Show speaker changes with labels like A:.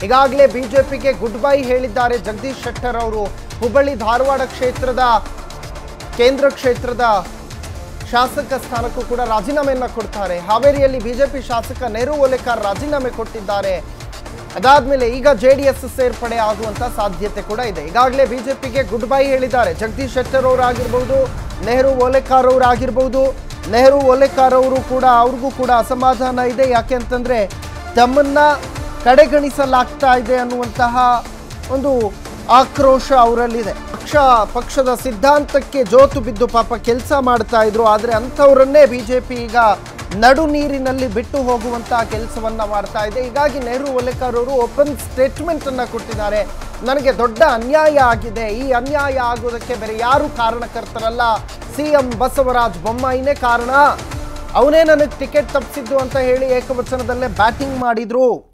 A: ಈಗಾಗಲೇ ಬಿಜೆಪಿಗೆ good bye ಹೇಳಿದ್ದಾರೆ ಜಗದೀಶ್ ಶೆಟ್ಟರ್ ಅವರು ಹುಬ್ಬಳ್ಳಿ ಧಾರವಾಡ ಕ್ಷೇತ್ರದ ಕೇಂದ್ರ ಕ್ಷೇತ್ರದ ಶಾಸಕ ಸ್ಥಾನಕ್ಕೂ ಕೂಡ ರಾಜೀನಾಮೆಯನ್ನ ಕೊಡ್ತಾರೆ ಹಾವೇರಿಯಲ್ಲಿ ಬಿಜೆಪಿ ಶಾಸಕ ನೆಹರು ಓಲೆಕಾರ್ ರಾಜೀನಾಮೆ ಕೊಟ್ಟಿದ್ದಾರೆ ಅದಾದ್ಮೇಲೆ ಈಗ ಜೆ ಡಿ ಎಸ್ ಸೇರ್ಪಡೆ ಆಗುವಂತ ಸಾಧ್ಯತೆ ಕೂಡ ಇದೆ ಈಗಾಗಲೇ ಬಿಜೆಪಿಗೆ ಗುಡ್ ಬೈ ಹೇಳಿದ್ದಾರೆ ಜಗದೀಶ್ ಶೆಟ್ಟರ್ ಅವರಾಗಿರ್ಬೋದು ನೆಹರು ಓಲೆಕಾರ್ ಅವರಾಗಿರ್ಬೋದು ನೆಹರು ಓಲೆಕಾರ್ ಅವರು ಕೂಡ ಅವ್ರಿಗೂ ಕೂಡ ಅಸಮಾಧಾನ ಇದೆ ಯಾಕೆ ಅಂತಂದ್ರೆ ತಮ್ಮನ್ನ ಕಡೆಗಣಿಸಲಾಗ್ತಾ ಇದೆ ಅನ್ನುವಂತಹ ಒಂದು ಆಕ್ರೋಶ ಅವರಲ್ಲಿದೆ ಪಕ್ಷ ಪಕ್ಷದ ಸಿದ್ಧಾಂತಕ್ಕೆ ಜೋತು ಬಿದ್ದು ಪಾಪ ಕೆಲಸ ಮಾಡ್ತಾ ಇದ್ರು ಆದರೆ ಅಂಥವರನ್ನೇ ಬಿಜೆಪಿ ಈಗ ನಡು ನೀರಿನಲ್ಲಿ ಬಿಟ್ಟು ಹೋಗುವಂತಹ ಕೆಲಸವನ್ನ ಮಾಡ್ತಾ ಇದೆ ಹೀಗಾಗಿ ನೆಹರು ಓಲೆಕರ್ ಅವರು ಓಪನ್ ಸ್ಟೇಟ್ಮೆಂಟ್ ಅನ್ನ ಕೊಟ್ಟಿದ್ದಾರೆ ನನಗೆ ದೊಡ್ಡ ಅನ್ಯಾಯ ಆಗಿದೆ ಈ ಅನ್ಯಾಯ ಆಗೋದಕ್ಕೆ ಬೇರೆ ಯಾರು ಕಾರಣಕರ್ತರಲ್ಲ ಸಿ ಎಂ ಬಸವರಾಜ ಬೊಮ್ಮಾಯಿನೇ ಕಾರಣ ಅವನೇ ನನಗೆ ಟಿಕೆಟ್ ತಪ್ಪಿಸಿದ್ದು ಅಂತ ಹೇಳಿ ಏಕವಚನದಲ್ಲೇ ಬ್ಯಾಟಿಂಗ್ ಮಾಡಿದ್ರು